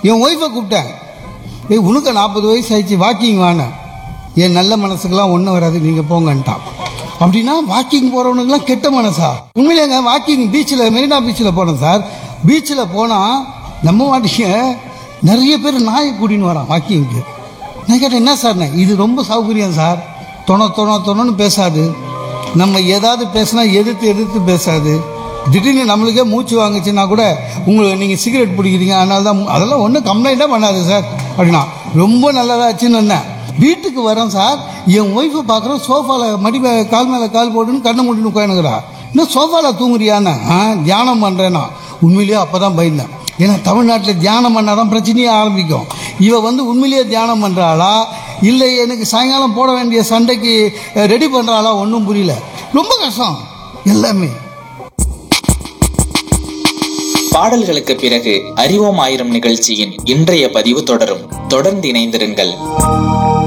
என் wifi கூப்பிட்டேன் ஏய் உனக்கு நாற்பது வயசு ஆயிடுச்சு வாக்கிங் வாங்க என் நல்ல மனசுக்கெல்லாம் ஒன்றும் வராது நீங்கள் போங்கன்ட்டான் அப்படின்னா வாக்கிங் போகிறவனுக்குலாம் கெட்ட மனசா உண்மையிலேங்க வாக்கிங் பீச்சில் மெரினா பீச்சில் போனோம் சார் பீச்சில் போனால் நம்ம மாட்டீங்க நிறைய பேர் நாயை கூட்டின்னு வரான் வாக்கிங்க்கு நான் கேட்டேன் என்ன சார் இது ரொம்ப சௌகரியம் சார் தொண தொண தொணன்னு பேசாது நம்ம ஏதாவது பேசினா எதிர்த்து எதிர்த்து பேசாது திடீர்னு நம்மளுக்கே மூச்சு வாங்குச்சுன்னா கூட உங்களுக்கு நீங்கள் சிகரெட் பிடிக்கிறீங்க அதனால தான் மூ- அதெல்லாம் ஒன்றும் கம்ப்ளைண்ட்டே பண்ணாது சார் அப்படின்னா ரொம்ப நல்லதாச்சுன்னு வந்தேன் வீட்டுக்கு வரேன் சார் என் ஒய்ஃபை பார்க்குறோம் சோஃபாவில் மடி மே- கால் மேலே கால் போட்டுன்னு கண்ணை மூடின்னு உட்காந்துக்கிறா இன்னும் சோஃபாவில் தூங்குறியான்னு ஆ தியானம் பண்ணுறேன்னா உண்மையிலேயே அப்போ தான் பயந்தேன் ஏன்னா தமிழ்நாட்டில் தியானம் பண்ணால் தான் பிரச்சனையே ஆரம்பிக்கும் இவ வந்து உண்மையிலேயே தியானம் பண்ணுறாளா இல்லை எனக்கு சாயங்காலம் போட வேண்டிய சண்டைக்கு ரெடி பண்ணுறாளா ஒன்றும் புரியல ரொம்ப கஷ்டம் எல்லாமே பாடல்களுக்கு பிறகு அறிவோம் ஆயிரம் நிகழ்ச்சியின் இன்றைய பதிவு தொடரும் தொடர்ந்து இணைந்திருங்கள்